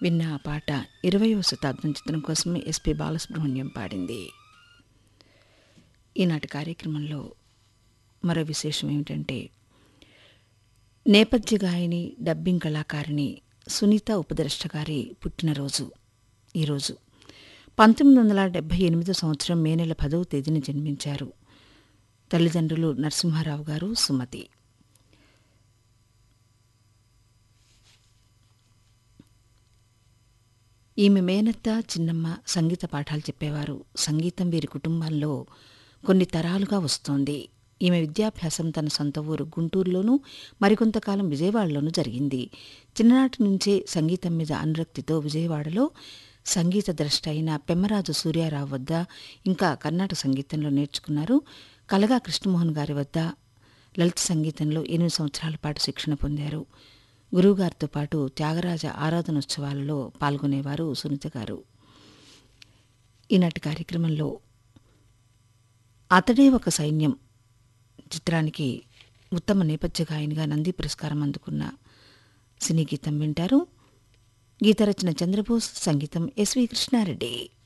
విన్న ఆ పాట ఇరవయవ శతాబ్దం చిత్రం కోసం ఎస్పి బాలసుబ్రహ్మణ్యం పాడింది ఈనాటి కార్యక్రమంలో మరో విశేషం ఏమిటంటే నేపథ్య గాయని డబ్బింగ్ కళాకారిణి సునీత ఉపద్రష్ట గారి పుట్టినరోజు ఈరోజు పంతొమ్మిది వందల డెబ్బై ఎనిమిదో సంవత్సరం మే నెల పదవ తేదీన జన్మించారు తల్లిదండ్రులు నరసింహారావు గారు సుమతి ఈమె మేనత్త చిన్నమ్మ సంగీత పాఠాలు చెప్పేవారు సంగీతం వీరి కుటుంబంలో కొన్ని తరాలుగా వస్తోంది ఈమె విద్యాభ్యాసం తన సొంత ఊరు గుంటూరులోనూ మరికొంతకాలం విజయవాడలోనూ జరిగింది చిన్ననాటి నుంచే సంగీతం మీద అనురక్తితో విజయవాడలో సంగీత ద్రష్ట అయిన పెమ్మరాజు సూర్యారావు వద్ద ఇంకా కర్ణాటక సంగీతంలో నేర్చుకున్నారు కలగా కృష్ణమోహన్ గారి వద్ద లలిత సంగీతంలో ఎనిమిది సంవత్సరాల పాటు శిక్షణ పొందారు గురువుగారితో పాటు త్యాగరాజ ఆరాధనోత్సవాలలో పాల్గొనేవారు సునీత గారు ఈనాటి కార్యక్రమంలో అతడే ఒక సైన్యం చిత్రానికి ఉత్తమ నేపథ్య గాయనిగా నంది పురస్కారం అందుకున్న సినీ గీతం వింటారు గీత రచన చంద్రబోస్ సంగీతం ఎస్వి కృష్ణారెడ్డి